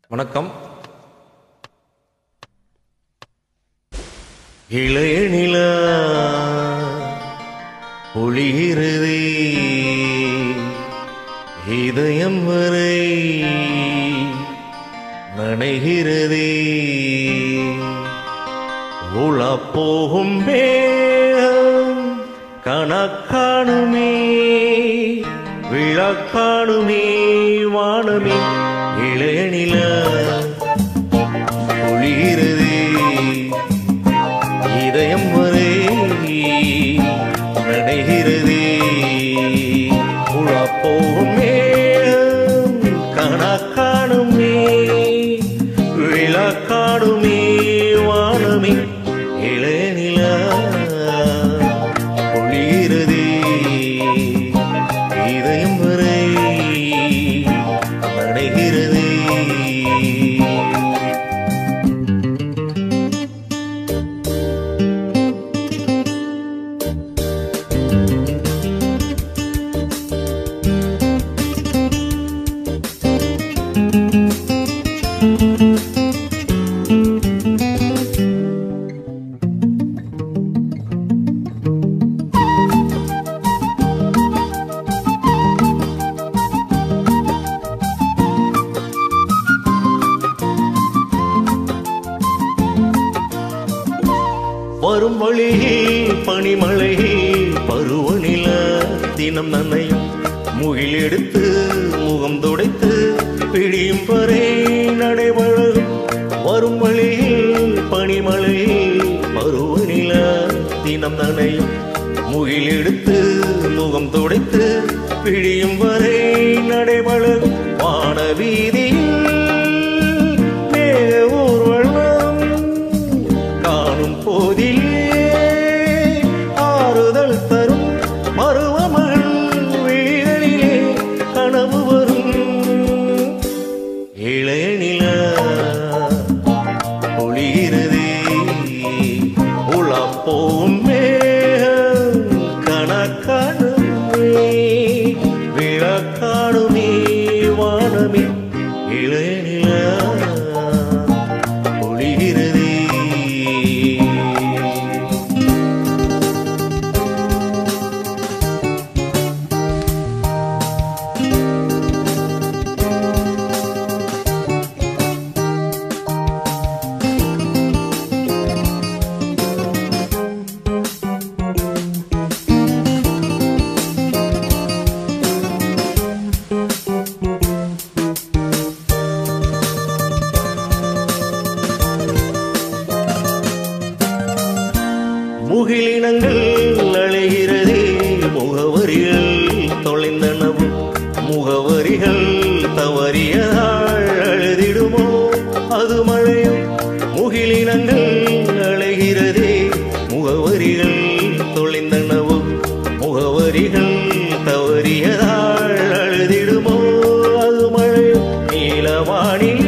வணக்கம் இளைய நிலா ஒளிகிறதே இதயம் வரை நனைகிறதே உலா போகும் மேகம் கணக்காணுமே விழக்காணுமே வானமே இளைய நிலா ஒளிகிறதே இதயம் வரை நடைகிறதே உழப்போகும் மேகம் கணக்காணுமே விழக்காணுமே வானமே இளைநிலா ஒளிகிறதே இதயம் வரை நடைகிறதே வரும் வழியில் பனிமழையில் பருவநில தினம் நன்னையும் முகில் எடுத்து முகம் துடைத்து பிடியும் வரை நடைபழகும் வரும் வழியில் பனிமழையில் பருவநில தினம் நனையும் முகில் எடுத்து முகம் துடைத்து பிடியும் வரை நடைபழகும் வான வீதியில் மேக ஊர்வலம் காணும் போதிலே ஆறுதல் தரும் மருவமகள் வீரலிலே கனவு வரும் இளைய நிலா ஒளிகிறதே உழப்போம் மேகம் கணக்கானுமே விழக்கானுமே வானமே இளைய நிலா ஒளிகிறதே முகிலினங்கள் அழைகிறதே முகவரிகள் தொலைந்தனவும் முகவரிகள் தவறியதால் அழுதிடுமோ அது மழையும் முகிலினங்கள் அழைகிறதே முகவரிகள் தொலைந்தனவும் முகவரிகள் தவறியதால் அழுதிடுமோ அது மழையும் நீலவானில்